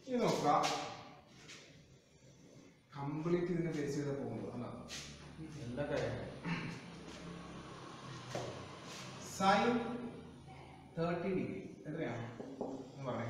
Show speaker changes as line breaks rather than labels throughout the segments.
ഇനി നോക്കാം കംപ്ലീറ്റ് ഇതിനെ ബേസ് ചെയ്ത് പോകുന്നത് അല്ല എല്ലാ കാര്യങ്ങളും സൈൻ തേർട്ടി ഡിഗ്രി എത്രയാണ് എന്ന് പറഞ്ഞേ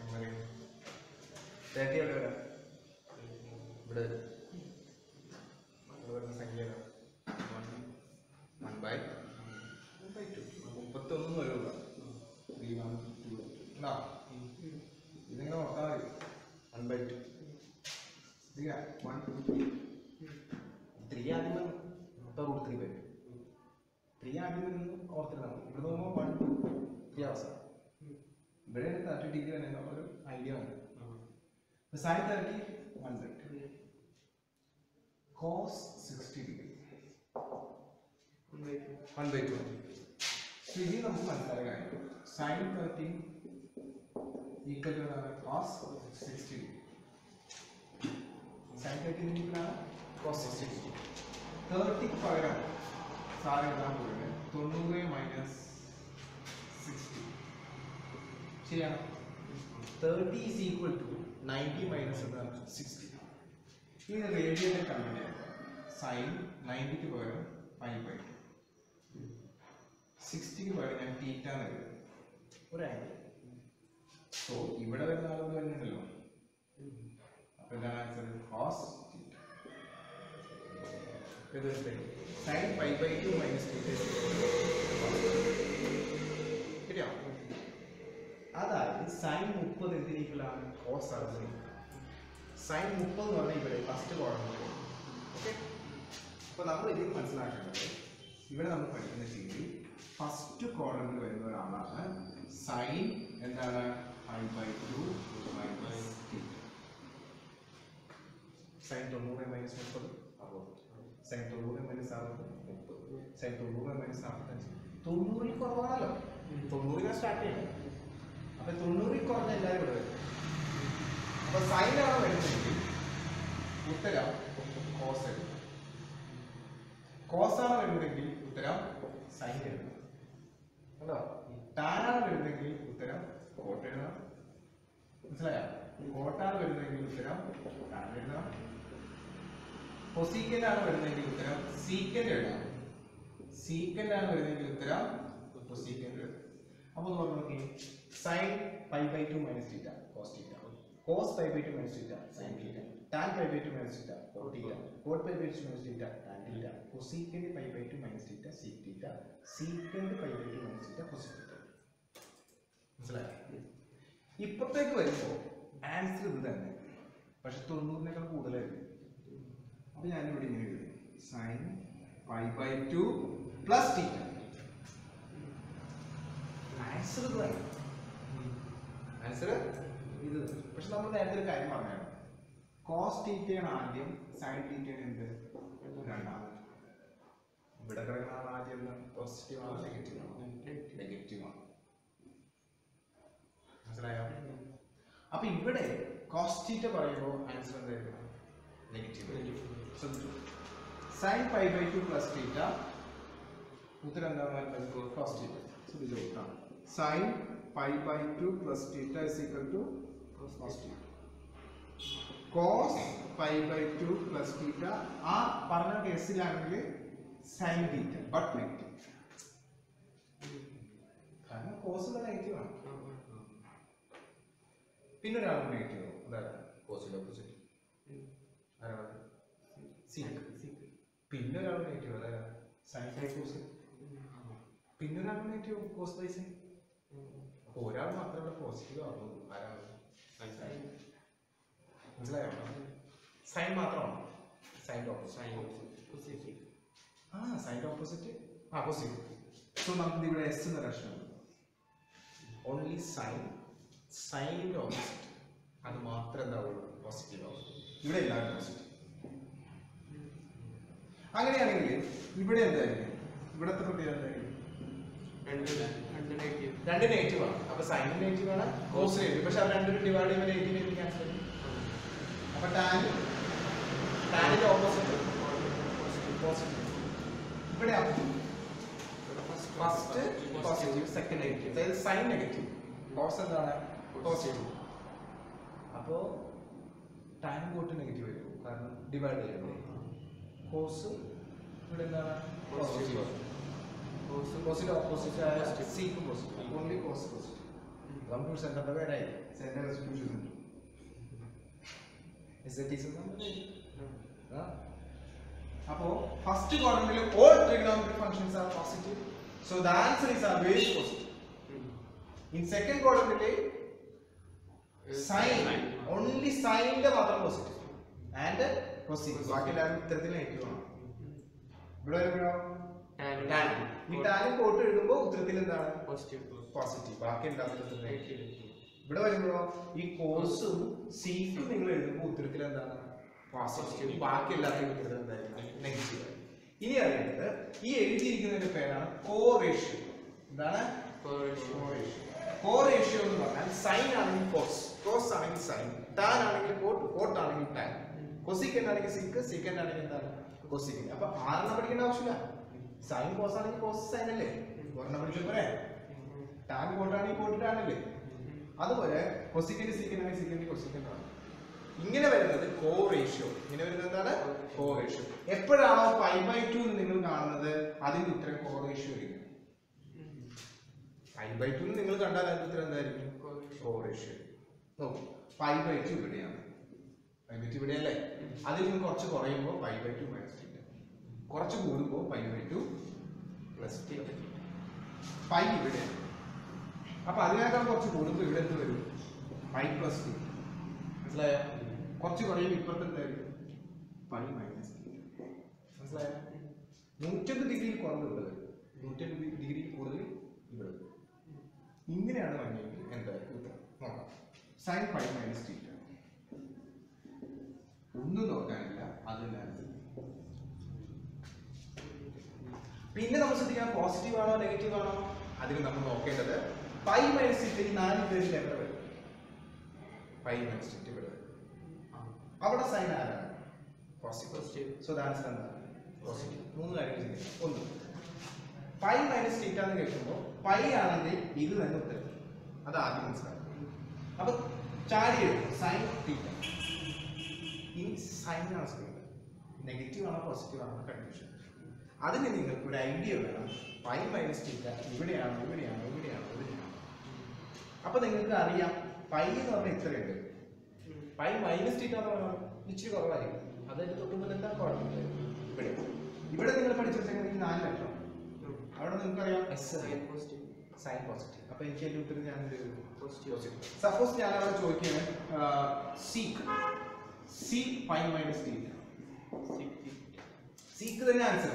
തേർട്ടി എവിടെ വരാം ഇവിടെ ഇവിടെ വരുന്ന സംഖ്യ വൺ ബൈ ബൈ ടു മുപ്പത്തൊന്നും വരില്ല ത്രീ വൺ ടു ഉണ്ടോ ഇതിങ്ങനെ ഓർത്താൽ മതി one by two one two three three ആദ്യം വന്നു അപ്പോൾ റൂട്ട് ത്രീ വരും ത്രീ ആദ്യം വരുന്നു ഓർത്തിരുന്നാൽ മതി ഇവിടെ നോക്കുമ്പോൾ വൺ ടു ത്രീ അവസാനം ഇവിടെ തേർട്ടി ഡിഗ്രി തന്നെ ഒരു ഐഡിയ വന്നു sine thirty one by two cos sixty degree one by two so ഇനി നമുക്ക് മനസ്സിലായ കാര്യം സൈൻ തേർട്ടി ഈക്വൽ ടു എന്താണ് cos sixty degree sine thirty ഈക്വലാണ് കോസ് സിക്സ്റ്റി ഡിഗ്രി തേർട്ടിക്ക് പകരം സാർ എഴുതാൻ പോകുന്നത് തൊണ്ണൂറ് മൈനസ് സിക്സ്റ്റി ശരിയാണ് thirty is equal to ninety minus എന്താണ് സിക്സ്റ്റി ഇനി റേഡിയനെ കണ്ടിട്ട് സൈൻ നയൻറ്റിക്ക് പകരം ഫൈവ് ബൈ സിക്സ്റ്റിക്ക് പകരം ഞാൻ തീറ്റ എന്ന് എഴുതും ഒരു ആംഗിൾ സോ ഇവിടെ വരുന്ന ആളത് വരുന്നുണ്ടല്ലോ അപ്പൊ എന്താണ് ആൻസർ കോസ് ഇത് sine five by two minus theta കിട്ടിയോ അതായത് സൈൻ മുപ്പത് എന്തിനീക്വലാണ് കോസ് അറുപത് സൈൻ മുപ്പത് എന്ന് പറഞ്ഞാൽ ഇവിടെ ഫസ്റ്റ് കോളമിൽ ഓക്കെ അപ്പോൾ നമ്മൾ ഇതിൽ മനസ്സിലാക്കേണ്ടത് ഇവിടെ നമ്മൾ പഠിക്കുന്ന രീതി ഫസ്റ്റ് കോളമിൽ വരുന്ന ഒരാളാണ് സൈൻ എന്താണ് five by two minus sine തൊണ്ണൂറ് മൈനസ് മുപ്പത് അറുപത് സൈൻ തൊണ്ണൂറ് മൈനസ് അറുപത് മുപ്പത് സൈൻ തൊണ്ണൂറ് മൈനസ് നാൽപ്പത്തഞ്ച് തൊണ്ണൂറിൽ കുറവാണല്ലോ തൊണ്ണൂറിൽ സ്റ്റാർട്ട് ചെയ്യണം അപ്പൊ തൊണ്ണൂറിൽ കുറഞ്ഞ എല്ലാവരും ഇവിടെ വരും അപ്പൊ സൈനാണ് വരുന്നതെങ്കിൽ ഉത്തരം കോസ് എഴുതണം കോസാണ് വരുന്നതെങ്കിൽ ഉത്തരം സൈൻ എഴുതണം കണ്ടോ ടാനാണ് വരുന്നതെങ്കിൽ ഉത്തരം കോട്ട് എഴുതണം മനസ്സിലായോ കോട്ടാണ് വരുന്നതെങ്കിൽ ഉത്തരം ടാൻ എഴുതണം കൊസീക്കൻ്റ് ആണ് വരുന്നതെങ്കിൽ ഉത്തരം സീക്കൻ്റ് എഴുതാം സീക്കൻ്റ് ആണ് വരുന്നതെങ്കിൽ ഉത്തരം കൊസീക്കൻ്റ് എഴുതാം അപ്പോൾ ഒന്ന് പറഞ്ഞു നോക്കി sine pi by two minus theta cos theta cos pi by two minus theta sine theta tan pi by two minus theta cot theta cot pi by two minus theta tan theta cosecant pi by two minus theta sec theta secant pi by two minus theta cosec theta മനസ്സിലായോ ഇപ്പത്തേക്ക് വരുമ്പോൾ answer ഇത് തന്നെ പക്ഷെ തൊണ്ണൂറിനേക്കാൾ കൂടുതലായിരുന്നു അപ്പൊ ഞാനിവിടെ ഇങ്ങനെ എഴുതി sine pi by two plus theta answer ഇത് തന്നെ ആൻസർ ഇത് തന്നെ. പക്ഷെ നമ്മൾ നേരത്തെ ഒരു കാര്യം പറഞ്ഞാണ് കോസ് തീറ്റയാണ് ആദ്യം സൈൻ തീറ്റയാണ് എന്ത് രണ്ടാമത് ഇവിടെ കിടക്കുന്ന ആൾ ആദ്യം പോസിറ്റീവ് ആണ് നെഗറ്റീവ് ആണ് നെഗറ്റീവ് ആണ് മനസ്സിലായോ അപ്പൊ ഇവിടെ കോസ് തീറ്റ പറയുമ്പോൾ ആൻസർ എന്തായിരിക്കും നെഗറ്റീവ് ശ്രദ്ധിച്ചു sine pi by two plus theta ഉത്തരം എന്താണ് കോസ് തീറ്റ ശ്രദ്ധിച്ചു കേട്ടോ sine pi by two plus theta is equal to cos theta cos pi by two plus theta ആ പറഞ്ഞ കേസിലാണെങ്കിൽ സൈൻ തീറ്റ ബട്ട് നെഗറ്റീവ് കാരണം കോസ് നെഗറ്റീവ് ആണ് പിന്നെ ഒരാൾ നെഗറ്റീവ് അതാണ് കോസിന്റെ ഓപ്പോസിറ്റ് ആരാണ് സീക്ക് പിന്നെ ഒരാൾ നെഗറ്റീവ് അതായത് സൈൻ ബൈ കോസ് പിന്നെ ഒരാൾ നെഗറ്റീവ് കോസ് ബൈ സൈൻ അപ്പൊ ഒരാൾ മാത്രമേ പോസിറ്റീവ് ആവുള്ളൂ ആരാണ് മനസ്സിലായോ സൈൻ മാത്രമാണ് സൈൻ്റെ ഓപ്പോസിറ്റ് ആ സൈൻ്റെ ഓപ്പോസിറ്റ് ആ പോസിറ്റീവ് സോ നമുക്ക് ഇവിടെ എസ് എന്ന ലക്ഷണം ഓൺലി സൈൻ സൈൻ്റെ ഓപ്പോസിറ്റ് അത് മാത്രമേ എന്താവുള്ളൂ പോസിറ്റീവ് ആവുള്ളൂ ഇവിടെ എല്ലാവരും പോസിറ്റീവ് അങ്ങനെയാണെങ്കിൽ ഇവിടെ എന്തായിരിക്കും ഇവിടത്തെ പ്രത്യേകത എന്തായിരിക്കും രണ്ട് നെഗറ്റീവ് ആണ് അപ്പൊ സൈൻ നെഗറ്റീവ് ആണ് കോസ് നെഗറ്റീവ് പക്ഷെ അത് രണ്ടും ഡിവൈഡ് ചെയ്യുമ്പോൾ നെഗറ്റീവ് നെഗറ്റീവ് ക്യാൻസൽ ചെയ്യും അപ്പൊ ടാൻ ടാനിന്റെ ഓപ്പോസിറ്റ് പോസിറ്റീവ് ഇവിടെ ഫസ്റ്റ് പോസിറ്റീവ് സെക്കൻഡ് നെഗറ്റീവ് അതായത് സൈൻ നെഗറ്റീവ് കോസ് എന്താണ് പോസിറ്റീവ് അപ്പൊ അപ്പോൾ ടാൻ കോട്ട് നെഗറ്റീവ് ആയിരിക്കും കാരണം ഡിവൈഡ് ചെയ്യണ്ടേ കോസ് ഇവിടെ എന്താണ് പോസിറ്റീവ് കോസിന്റെ ഓപ്പോസിറ്റ് ആയ sec positive only cos positive നമുക്ക് സെന്ററിന്റെ പേരായി
centre restitution
Is that easy? ആ? അപ്പോ ഫസ്റ്റ് ക്വാഡ്രന്റിൽ all trigonometric functions are positive so the answer is always positive in second quadrant sin only sin ന്റെ മാത്രം പോസിറ്റീവ് and cosine ബാക്കി എല്ലാവരും ഉത്തരത്തിൽ നെഗറ്റീവ് ആണ് ഇവിടെ വരുമ്പോഴോ tan ഈ tan കോട്ട് എഴുതുമ്പോൾ ഉത്തരത്തിൽ എന്താണ് പോസിറ്റീവ് ബാക്കി എല്ലാത്തിലും നെഗറ്റീവ് ഇവിടെ വരുമ്പോഴോ ഈ കോഴ്സും സീക്കും നിങ്ങൾ എഴുതുമ്പോൾ ഉത്തരത്തിൽ എന്താണ് പോസിറ്റീവ് ബാക്കി എല്ലാത്തിലും ഉത്തരത്തിൽ എന്തായിരിക്കും നെഗറ്റീവ് ഇനി അറിയേണ്ടത് ഈ എഴുതിയിരിക്കുന്നതിന്റെ പേരാണ് കോറേഷ്യോ എന്താണ് കോറേഷ്യോ എന്ന് പറഞ്ഞാൽ സൈൻ ആണെങ്കിൽ കോസ് കോസ് ആണെങ്കിൽ സൈൻ ടാൻ ആണെങ്കിൽ കോട്ട് കോട്ട് ആണെങ്കിൽ ടാൻ കൊസിക്കൻ ആണെങ്കിൽ സിക്ക് സിക്കൻ ആണെങ്കിൽ എന്താണ് കൊസിക്കൻ അപ്പൊ ആറെണ്ണം പഠിക്കേണ്ട ആവശ്യമില്ല സൈൻ കോസ് ആണെങ്കിൽ കോസ് സൈൻ അല്ലേ ഒരെണ്ണം പഠിച്ചാൽ പോരെ ടാൻ കോട്ടാണെങ്കിൽ കോട്ട് ടാൻ അല്ലേ അതുപോലെ കൊസിക്കന്റ് സീക്കന്റ് ആണെങ്കിൽ സീക്കന്റ് കൊസിക്കന്റ് ആണ് ഇങ്ങനെ വരുന്നത് കോ റേഷ്യോ ഇങ്ങനെ വരുന്നത് എന്താണ് കോ റേഷ്യോ എപ്പോഴാണോ ഫൈവ് ബൈ ടു നിങ്ങൾ കാണുന്നത് അതിന്റെ ഉത്തരം കോ റേഷ്യോ ആയിരിക്കും ഫൈവ് ബൈ ടു നിങ്ങൾ കണ്ടാൽ അതിന്റെ ഉത്തരം എന്തായിരിക്കും കോ റേഷ്യോ നോക്കൂ ഫൈവ് ബൈ ടു ഇവിടെയാണ് ഫൈവ് ബൈ ടു ഇവിടെയല്ലേ അതിൽ നിന്ന് കുറച്ച് കുറയുമ്പോൾ ഫൈവ് ബൈ ടു മൈനസ് കുറച്ച് കൂടുമ്പോൾ five by two plus five ഇവിടെയാണ് അപ്പൊ അതിനേക്കാൾ കുറച്ച് കൂടുമ്പോൾ ഇവിടെ എന്ത് വരും ഫൈവ് പ്ലസ് ടു മനസ്സിലായോ കുറച്ച് കുറയുമ്പോൾ ഇപ്പുറത്ത് എന്തായിരിക്കും ഫൈവ് മൈനസ് മനസ്സിലായോ നൂറ്റൊന്ന് ഡിഗ്രിയിൽ കുറവ് ഇവിടെ വരും നൂറ്റൊന്ന് ഡിഗ്രി കൂടുതൽ ഇവിടെ വരും ഇങ്ങനെയാണ് വന്നെങ്കിൽ എന്തായിരിക്കും ഉത്തരം നോക്കാം സൈൻ ഫൈവ് മൈനസ് ടീറ്റ ഒന്നും നോക്കാനില്ല അത് തന്നെ answer. പിന്നെ നമ്മൾ ശ്രദ്ധിക്കണം പോസിറ്റീവ് ആണോ നെഗറ്റീവ് ആണോ അതിന് നമ്മൾ നോക്കേണ്ടത് ഫൈവ് മൈനസ് ടീറ്റ ഈ നാല് പേരിൽ എവിടെ വരും ഫൈവ് മൈനസ് ടീറ്റ ഇവിടെ വരും അവിടെ സൈൻ ആരാണ് പോസിറ്റീവ് സോ ദ ആൻസർ എന്താണ് പോസിറ്റീവ് മൂന്ന് കാര്യങ്ങൾ ചെയ്യുക ഒന്ന് ഫൈവ് മൈനസ് തീറ്റ എന്ന് കേൾക്കുമ്പോൾ പൈ ആണെങ്കിൽ ഇത് തന്നെ ഉത്തരം അത് ആദ്യം മനസ്സിലാക്കും അപ്പൊ ചാടി എഴുതും സൈൻ തീറ്റ ഇനി സൈൻ ആണ് സ്ക്രീൻ നെഗറ്റീവ് ആണോ പോസിറ്റീവ് ആണോ കൺഫ്യൂഷൻ അതിന് നിങ്ങൾക്ക് ഒരു ഐഡിയ വേണം ഫൈവ് മൈനസ് തീറ്റ ഇവിടെയാണോ ഇവിടെയാണോ ഇവിടെയാണോ ഇവിടെയാണോ അപ്പൊ നിങ്ങൾക്ക് അറിയാം പൈ എന്ന് പറഞ്ഞാൽ ഇത്രയുണ്ട് പൈ മൈനസ് തീറ്റ എന്ന് പറഞ്ഞാൽ ഇച്ചിരി കുറവായിരിക്കും അതായത് തൊട്ടുമ്പോൾ എന്താ കുഴപ്പമില്ല ഇവിടെ ഇവിടെ നിങ്ങൾ പഠിച്ചു വെച്ചെങ്കിൽ നാല് ലെറ്റർ അവിടെ നിങ്ങൾക്ക് അറിയാം എസ് സൈൻ പോസിറ്റീവ് അപ്പൊ എനിക്ക് അതിന്റെ ഉത്തരം ഞാൻ സപ്പോസ് ഞാൻ അവിടെ ചോദിക്കുകയാണ് sec C five minus theta sec തന്നെ ആൻസർ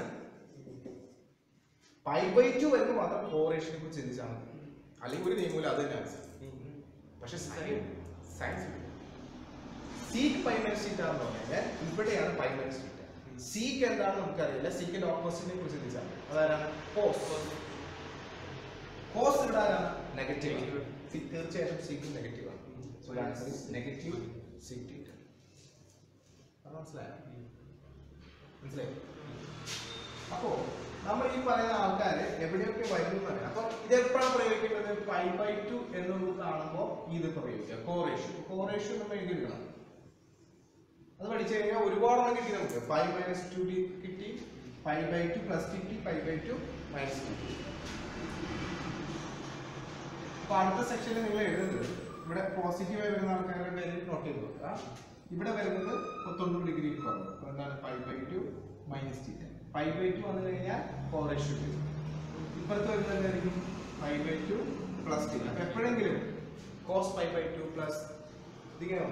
ഫൈവ് ബൈ ടു വരുമ്പോൾ മാത്രം കോറേഷനെ കുറിച്ച് ചിന്തിച്ചാൽ മതി അല്ലെങ്കിൽ ഒരു നിയമമില്ല അത് തന്നെ ആൻസർ പക്ഷെ science sec five minus theta എന്ന് പറഞ്ഞാൽ ഇവിടെയാണ് ഫൈവ് മൈനസ് തീറ്റ സീക്ക് എന്താണെന്ന് നമുക്കറിയില്ല സീക്കിന്റെ ഓപ്പോസിറ്റിനെ കുറിച്ച് ചിന്തിച്ചാൽ മതി അതാരാണ് കോസ് കോസ് ഇവിടെ ആരാണ് നെഗറ്റീവ് തീർച്ചയായിട്ടും സീക്ക് നെഗറ്റീവ് ആണ് so answer is negative sec theta അത് മനസ്സിലായോ മനസ്സിലായോ അപ്പോ നമ്മൾ ഈ പറയുന്ന ആൾക്കാര് എവിടെയൊക്കെ വരുന്നു എന്നറിയാം അപ്പൊ ഇത് എപ്പോഴാണ് പ്രയോഗിക്കേണ്ടത് ഫൈവ് ബൈ ടു എന്നുള്ളത് കാണുമ്പോൾ ഇത് പ്രയോഗിക്കുക കോറേഷൻ കോറേഷൻ നമ്മൾ എഴുതിയിടണം അത് പഠിച്ചു കഴിഞ്ഞാൽ ഒരുപാടെണ്ണം കിട്ടി നമുക്ക് ഫൈവ് മൈനസ് ടു കിട്ടി ഫൈവ് ബൈ ടു പ്ലസ് കിട്ടി ഫൈവ് ബൈ ടു മൈനസ് കിട്ടി അപ്പൊ അടുത്ത സെക്ഷനിൽ നിങ്ങൾ എഴുതുന്നത് ഇവിടെ പോസിറ്റീവായി വരുന്ന ആൾക്കാരുടെ പേര് നോട്ട് ചെയ്ത് നോക്കുക ഇവിടെ വരുന്നത് തൊണ്ണൂറ് ഡിഗ്രി കുറവ് അപ്പൊ എന്താണ് five by two minus theta five by two വന്നു കഴിഞ്ഞാൽ കോറേഷൻ വരും ഇപ്പുറത്ത് വരുന്നത് എന്തായിരിക്കും five by two plus theta അപ്പൊ എപ്പോഴെങ്കിലും cos five by two plus ഇതിങ്ങനെ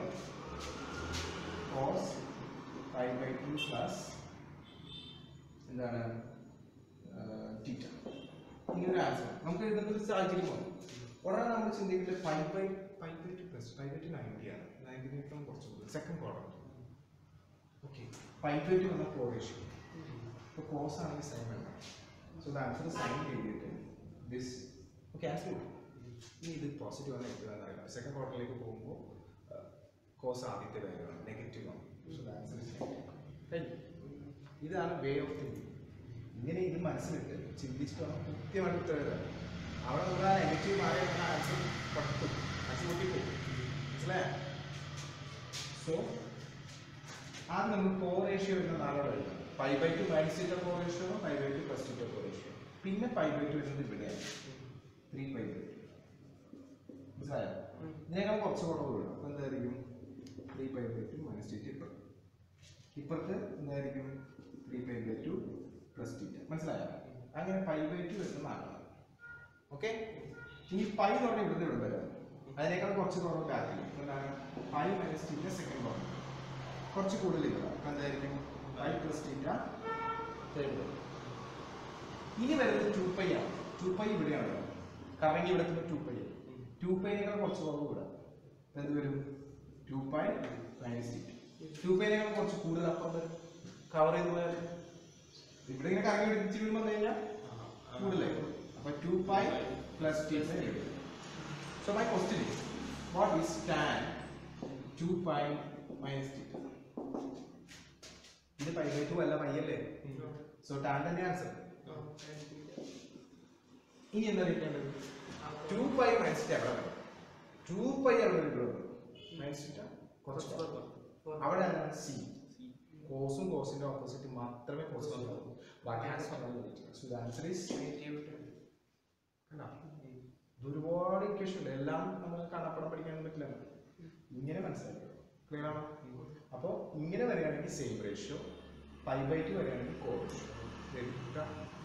cos five by two plus എന്താണ് ടീറ്റ ഇങ്ങനെ ഒരു ആൻസർ നമുക്ക് എഴുതുന്ന ഒരു സാഹചര്യം വന്നു ഉടനെ നമ്മൾ ചിന്തിക്കുന്നത് five by five by two plus five by two ninety ആണ് നയൻറ്റിനേക്കാളും കുറച്ച് കൂടുതൽ second quarter okay five by two എന്ന കോറേഷൻ ഇപ്പോൾ കോസ് ആണെങ്കിൽ സൈൻ വേണ്ട സോ ദ ആൻസർ സൈൻ എഴുതിയിട്ട് ദിസ് ഓക്കെ ആൻസർ ഇനി ഇത് പോസിറ്റീവ് ആണ് നെഗറ്റീവ് ആണ് അറിയില്ല സെക്കൻഡ് ക്വാർട്ടറിലേക്ക് പോകുമ്പോൾ കോസ് ആദ്യത്തെ വാല്യൂണ് നെഗറ്റീവ് ആണ് സോ ദ ആൻസർ ഇസ് ഇതാണ് വേ ഓഫ് തിങ്കിങ് ഇങ്ങനെ ഇത് മനസ്സിലിട്ട് ചിന്തിച്ചിട്ട് വേണം കൃത്യമായിട്ട് ഉത്തരം എഴുതാൻ അവിടെ നമ്മൾ ആ നെഗറ്റീവ് മാറി ആൻസർ പൊട്ടും ആൻസർ പൊട്ടിപ്പോകും മനസ്സിലായോ സോ ആദ്യം നമ്മൾ കോ റേഷ്യോ വരുന്ന നാലോടെ എഴുതാം pi by two minus theta co ratio pi by two plus theta co ratio പിന്നെ പൈ ബൈ ടു വരുന്നത് ഇവിടെയാണ് ത്രീ പൈ ബൈ ടു മനസ്സിലായോ ഇതിനേക്കാൾ കുറച്ച് കുറവ് വരും അപ്പോൾ എന്തായിരിക്കും three pi by two minus theta ഇപ്പുറത്ത് ഇപ്പുറത്ത് എന്തായിരിക്കും three pi by two plus theta മനസ്സിലായോ അങ്ങനെ പൈ ബൈ ടു വരുന്ന നാലാണ് ഓക്കെ ഇനി പൈ എന്ന് പറഞ്ഞാൽ ഇവിടുന്ന് ഇവിടെ വരാം അതിനേക്കാൾ കുറച്ച് കുറവ് ബാക്കിൽ എന്താണ് പൈ മൈനസ് ടീറ്റ സെക്കൻഡ് കുറവ് കുറച്ച് കൂടുതൽ ഇവിടെ അപ്പം എന്തായിരിക്കും പൈ പ്ലസ് ടീറ്റ തേർഡ് ഇനി വരുന്നത് ടു പൈ ആണ് ടു പൈ ഇവിടെയാണ് കറങ്ങി ഇവിടെ ടു പൈ ടു പൈനേക്കാൾ കുറച്ച് കുറവ് ഇവിടെ അപ്പൊ എന്ത് വരും two pi minus theta two പൈനേക്കാൾ കുറച്ച് കൂടുതൽ അപ്പം കവർ ചെയ്ത് പോയാൽ ഇവിടെ ഇങ്ങനെ കറങ്ങി ഇടിച്ച് വീഴുമ്പോൾ വന്നു കഴിഞ്ഞാൽ കൂടുതലായി അപ്പൊ two pi plus theta so my question is what is tan two pi minus theta ഇത് പൈ ബൈ ടു അല്ല പൈ അല്ലേ സോ ടാൻ തന്നെ ആൻസർ ഇനി എന്താ വിളിക്കേണ്ടത് ടു പൈ മൈനസ് ടീറ്റ എവിടെ വരും ടു പൈ എവിടെ വരും മൈനസ് ടീറ്റ കുറച്ച് കുറവ്. അവിടെ സി കോസും കോസിന്റെ ഓപ്പോസിറ്റ് മാത്രമേ കോസ് ഉണ്ടാവൂ ബാക്കി സോ ദ ആൻസർ ഈസ് കണ്ടോ? ഇത് ഒരുപാട് ഇക്വേഷൻ ഉണ്ട് എല്ലാം നമുക്ക് കാണാപ്പടം പഠിക്കാൻ പറ്റില്ല ഇങ്ങനെ മനസ്സിലാക്കുക ക്ലിയർ ആണോ അപ്പോൾ ഇങ്ങനെ വരികയാണെങ്കിൽ same ratio pi by two വരികയാണെങ്കിൽ കോ റേഷ്യോ